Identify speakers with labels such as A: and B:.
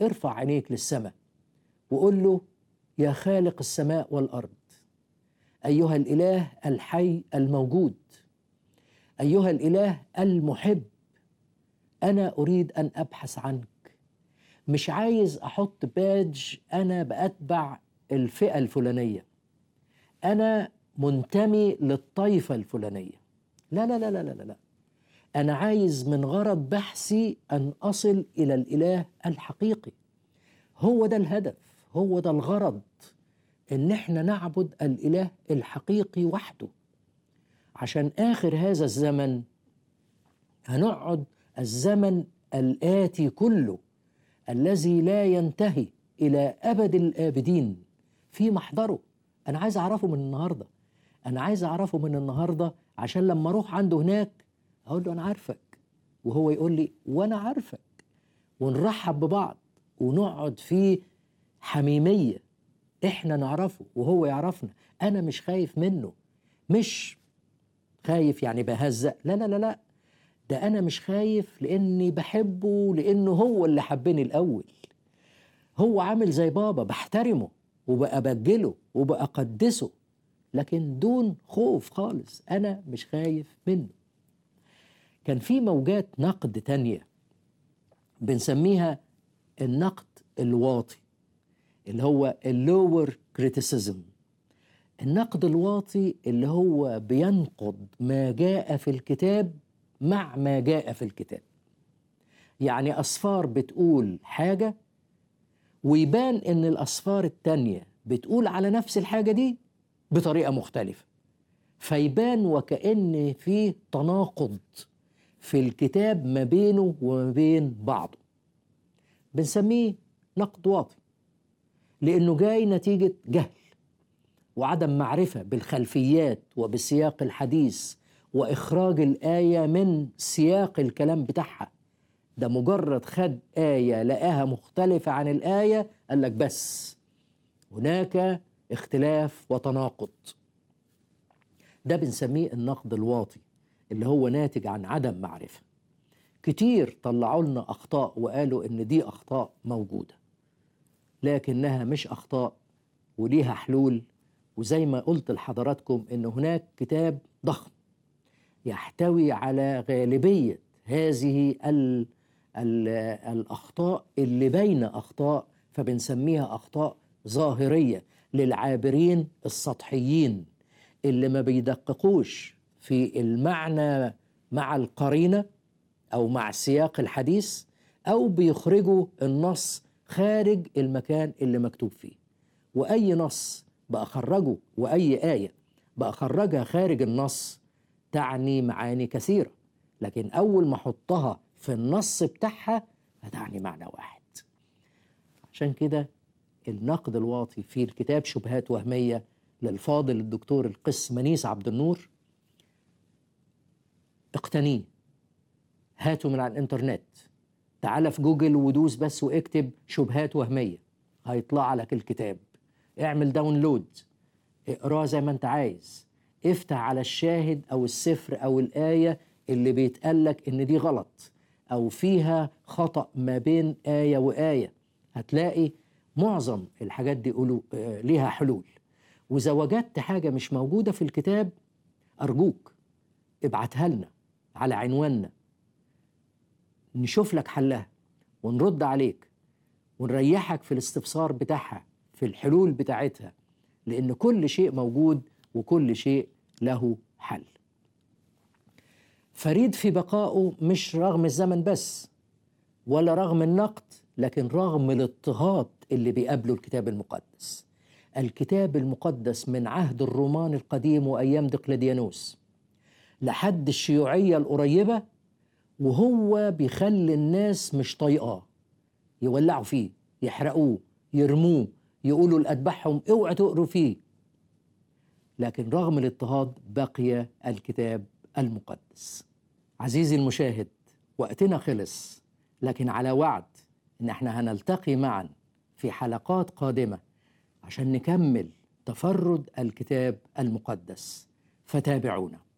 A: ارفع عينيك للسماء وقول له يا خالق السماء والارض ايها الاله الحي الموجود ايها الاله المحب انا اريد ان ابحث عنك مش عايز احط بادج انا باتبع الفئه الفلانيه انا منتمي للطائفه الفلانيه لا لا لا لا لا لا انا عايز من غرض بحثي ان اصل الى الاله الحقيقي هو ده الهدف هو ده الغرض ان احنا نعبد الاله الحقيقي وحده عشان اخر هذا الزمن هنقعد الزمن الاتي كله الذي لا ينتهي الى ابد الابدين في محضره انا عايز اعرفه من النهارده انا عايز اعرفه من النهارده عشان لما اروح عنده هناك اقول له انا عارفك وهو يقول لي وانا عارفك ونرحب ببعض ونقعد في حميميه احنا نعرفه وهو يعرفنا انا مش خايف منه مش خايف يعني بهزق لا لا لا لا ده انا مش خايف لاني بحبه لانه هو اللي حبني الاول هو عامل زي بابا بحترمه وبأبجله وبأقدسه لكن دون خوف خالص انا مش خايف منه كان في موجات نقد تانية بنسميها النقد الواطي اللي هو اللور كريتيسيزم النقد الواطي اللي هو بينقد ما جاء في الكتاب مع ما جاء في الكتاب يعني أصفار بتقول حاجة ويبان إن الأصفار التانية بتقول على نفس الحاجة دي بطريقة مختلفة فيبان وكأن في تناقض في الكتاب ما بينه وما بين بعضه بنسميه نقد واطي لأنه جاي نتيجة جهل وعدم معرفة بالخلفيات وبسياق الحديث وإخراج الآية من سياق الكلام بتاعها ده مجرد خد آية لقاها مختلفة عن الآية قال لك بس هناك اختلاف وتناقض ده بنسميه النقد الواطي اللي هو ناتج عن عدم معرفة كتير طلعوا لنا أخطاء وقالوا إن دي أخطاء موجودة لكنها مش أخطاء وليها حلول وزي ما قلت لحضراتكم إن هناك كتاب ضخم يحتوي على غالبية هذه ال ال الأخطاء اللي بين أخطاء فبنسميها أخطاء ظاهرية للعابرين السطحيين اللي ما بيدققوش في المعنى مع القرينة أو مع سياق الحديث أو بيخرجوا النص خارج المكان اللي مكتوب فيه وأي نص بأخرجه وأي آية بأخرجها خارج النص تعني معاني كثيرة لكن أول ما أحطها في النص بتاعها هتعني معنى واحد عشان كده النقد الواطي في الكتاب شبهات وهمية للفاضل الدكتور القس منيس عبد النور اقتنيه هاته من على الانترنت تعال في جوجل ودوس بس واكتب شبهات وهمية هيطلع لك الكتاب اعمل داونلود اقراه زي ما انت عايز افتح على الشاهد او السفر او الآية اللي بيتقال لك ان دي غلط او فيها خطأ ما بين آية وآية هتلاقي معظم الحاجات دي قولوا آه ليها حلول وإذا وجدت حاجة مش موجودة في الكتاب أرجوك ابعتها لنا على عنواننا نشوف لك حلها ونرد عليك ونريحك في الاستفسار بتاعها في الحلول بتاعتها لأن كل شيء موجود وكل شيء له حل فريد في بقائه مش رغم الزمن بس ولا رغم النقد لكن رغم الاضطهاد اللي بيقابله الكتاب المقدس الكتاب المقدس من عهد الرومان القديم وأيام دقلديانوس لحد الشيوعية القريبة وهو بيخلي الناس مش طايقاه يولعوا فيه يحرقوه يرموه يقولوا لأتباعهم اوعوا تقروا فيه لكن رغم الاضطهاد بقي الكتاب المقدس عزيزي المشاهد وقتنا خلص لكن على وعد ان احنا هنلتقي معا في حلقات قادمه عشان نكمل تفرد الكتاب المقدس فتابعونا